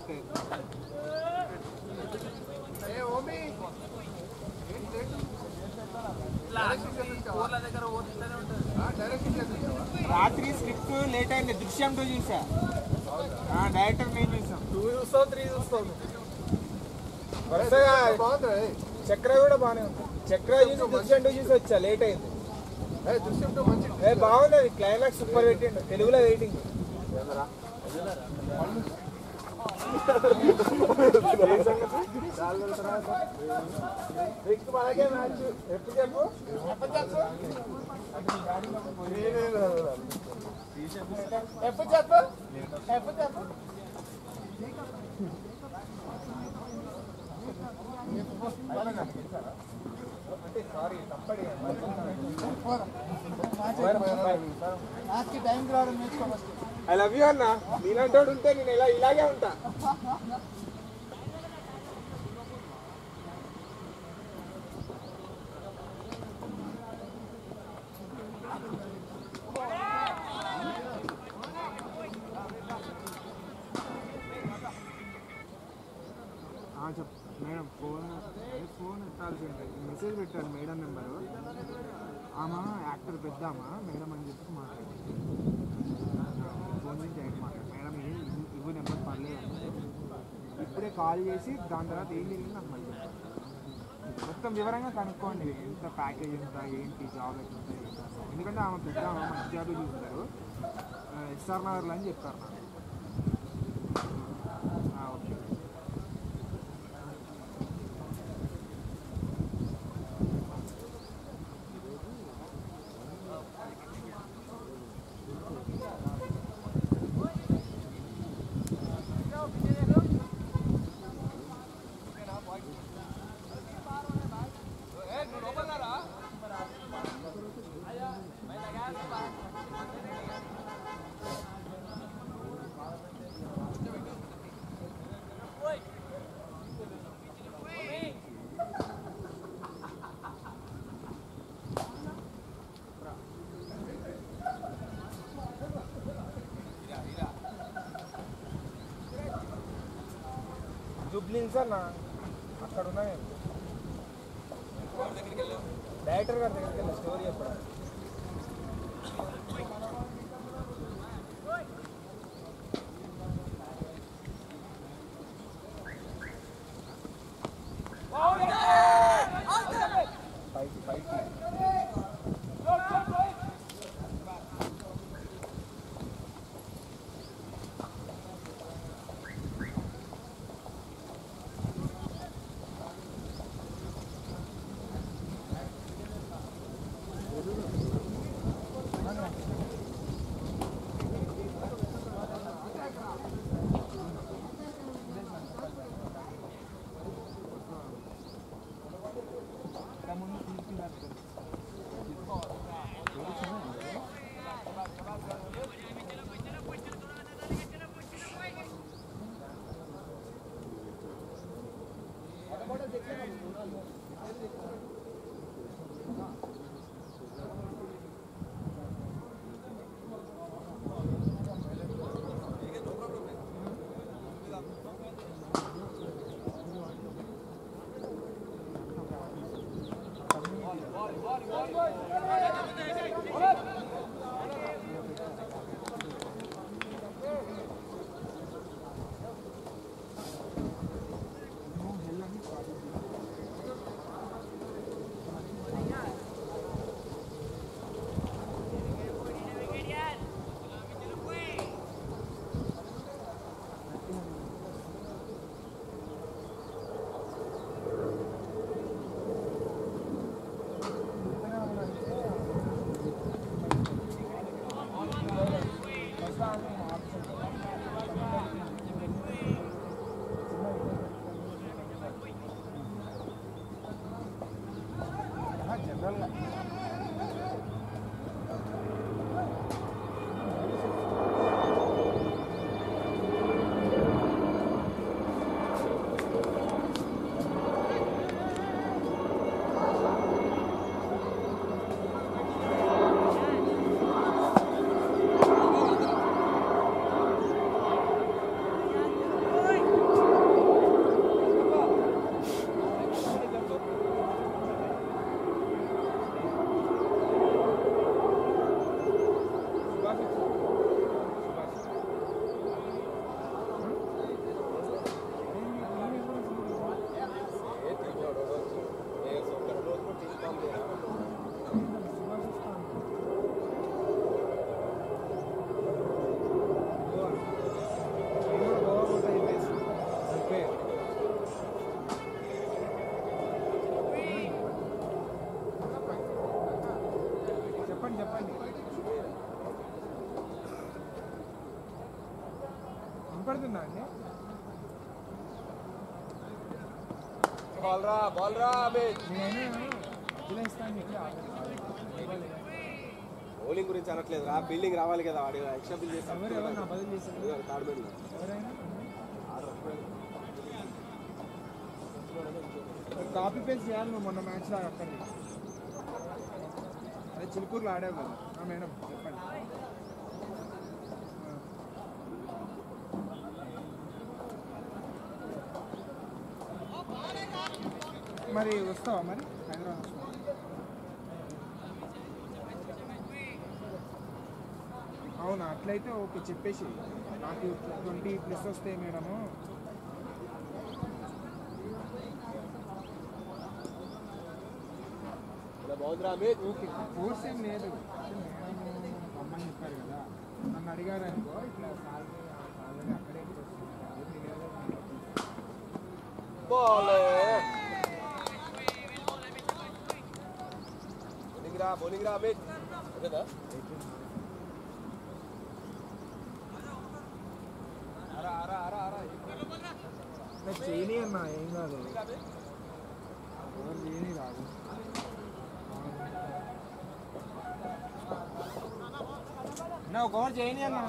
కరెక్టే ఏ ఓమి డైరెక్షన్ చేస్తావా రాత్రి స్క్రిప్ట్ లేట్ అయింది దృశ్యం టూ చూసా ఆ, డైరెక్టర్ మేము చూసాం టూ చూస్తావు త్రీ చూస్తావు వరుసగా బాగుంది చక్ర కూడా బాగానే ఉంది చక్ర చూసి దృశ్యం టూ చూసి వచ్చా లేట్ అయింది ఏ దృశ్యం టూ మంచి ఏ బాగుంది అది క్లైమాక్స్ సూపర్ పెట్టిండు తెలుగులో వెయిటింగ్ మనకే మ్యాచ్ ఎప్పుడు చెప్పు ఎప్పుడు చెప్పు ఎప్పుడు చెప్పు ఎప్పుడు చెప్పు అంటే సారీ తప్పడి ఐ లవ్ యూ అన్న నీలాంటోడు ఉంటే నేను ఇలా ఇలాగే ఉంటా ఆ, చెప్ మేడం ఫోన్ అదే ఫోన్ ఎత్తాల్సి ఉంటుంది మెసేజ్ పెట్టారు మేడం నెంబరు ఆమె యాక్టర్ పెద్దామా మేడం అని చెప్పి మాట్లాడింది ఫోన్ నుంచి అయితే మాట్లాడు మేడం ఇది ఇవ్వు- ఇవ్వు నెంబర్ పర్లేదు అంటే ఇప్పుడే కాల్ చేసి దాని తర్వాత ఏం జరిగింది నాకు మళ్ళీ చెప్పాలి. మొత్తం వివరంగా కనుక్కోండి ఎంత ప్యాకేజ్ ఎంత ఏంటి జాబ్ ఎంత ఉంటుంది, ఏంటి అసలు. ఎందుకంటే ఆమె పెద్ద ఆమె మంచి జాబ్ చూస్తారు ఎస్ఆర్ నగర్లో అని చెప్పారు నాకు ఆ, ఓకే జుబ్లిన్స్ అన్న అక్కడ ఉన్నా నేను డైరెక్టర్ గారి దగ్గరికి వెళ్ళి స్టోరీ చెప్పడం పైకి పైకి వినపడుతుందా అండి బాల్ రా బాల్ రా అమిత్ నేనైనా ఇలా ఇస్తాను చెప్పి ఆర్డర్ బౌలింగ్ గురించి అనట్లేదు రా ఫీల్డింగ్ రావాలి కదా వాడి ఎక్స్ట్రా బిల్ ఎవరు ఎవరు నా చేస్తాను బదులు చేశారు థర్డ్ బిల్ ఎవరైనా కాపీ పేస్ట్ చేయాలి నువ్వు మొన్న మ్యాచ్ లాగా అక్కడ అదే చిలుకూరులో ఆడావు కదా ఆ, మేడం చెప్పండి ఆ. మరి వస్తావా మరి హైదరాబాద్ వస్తావా? అవునా అట్లయితే ఓకే చెప్పేసి నాకు ట్వంటీ ప్లస్ వస్తాయి మేడము ఇలా బాగుందిరా అమిత్ ఓకే కోర్స్ ఏం లేదు మేడం అమ్మని చెప్పారు కదా నన్ను అడిగారు అనుకో ఇట్లా సాలరీ ఆల్రెడీ అక్కడే వస్తుంది బాల్ బౌలింగ్ రా బౌలింగ్ రా అమిత్ కదా అరా అరా అరా అరా నాకు చేయని అన్న ఏం కాదు ఎవరు చేయని రాదు నా ఒక ఓవర్ చేయని అన్న